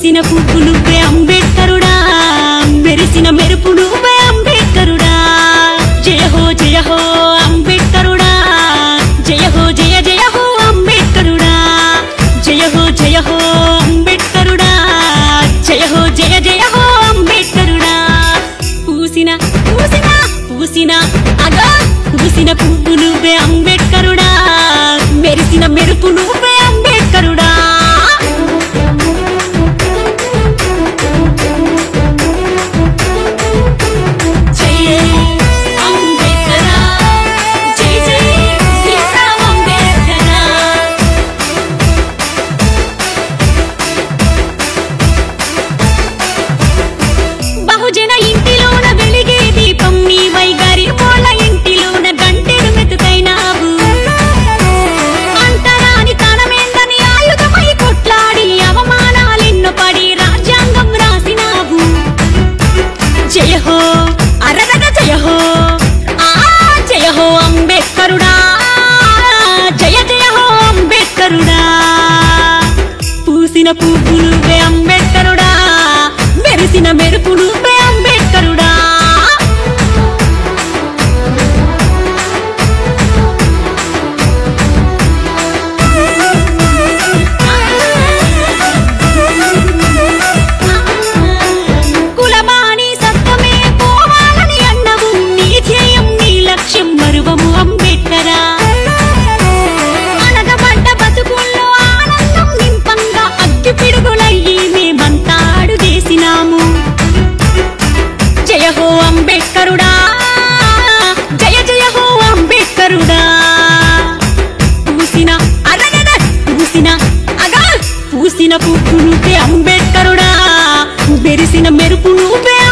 పూసిన పువ్వు నువ్వే అంబేద్కరుడా మెరిసిన మెరుపు నువ్వే అంబేద్కరుడా జయ హో జయ హో అంబేద్కరుడా జయ హో జయ జయ హో అంబేద్కరుడా జయ హో జయ హో అంబేద్కరుడా జయ హో జయ జయ హో అంబేద్కరుడా పూసిన పూసిన పూసిన అగా పూసిన పువ్వు నువ్వే అంబేద్కరుడా మెరిసిన మెరుపు నువ్వే అంబేద్కరుడా జై అంబేద్కరా జై జై భీమ్రావ్ అంబేద్కరా బహుజన ఇంటిలోన వెలిగే దీపం నీ వైగారి పోల ఇంటిలోన గంటెడు మెతుకైనావు అంతరాని తనమేందని ఆయుధమై కొట్లాడి అవమానాలెన్నో పడి రాజ్యాంగం రాసినావు జయ హో అరరగ జయ హో ఆ జయ హో అంబేద్కరుడా జయ జయ హో అంబేద్కరుడా పూసిన పువ్వు నువ్వే అంబేద్కరుడా మెరిసిన మెరుపు నువ్వే అంబేద్కరుడా కులమాని సత్వమే పోవాలని అన్నవు నీ ధ్యేయం నీ లక్ష్యం మరువము అంబేద్కరా అనగబడ్డ బతుకుల్లో ఆనందం నింపంగా అగ్గి పిడుగులయ్యి మేమంతా అడుగేసినాము జయ హో అంబేద్కరుడా జయ జయ హో అంబేద్కరుడా పూసిన అరగద పూసిన అగా పూసిన పువ్వు నువ్వే అంబేద్కరుడా మెరిసిన మెరుపు నువ్వే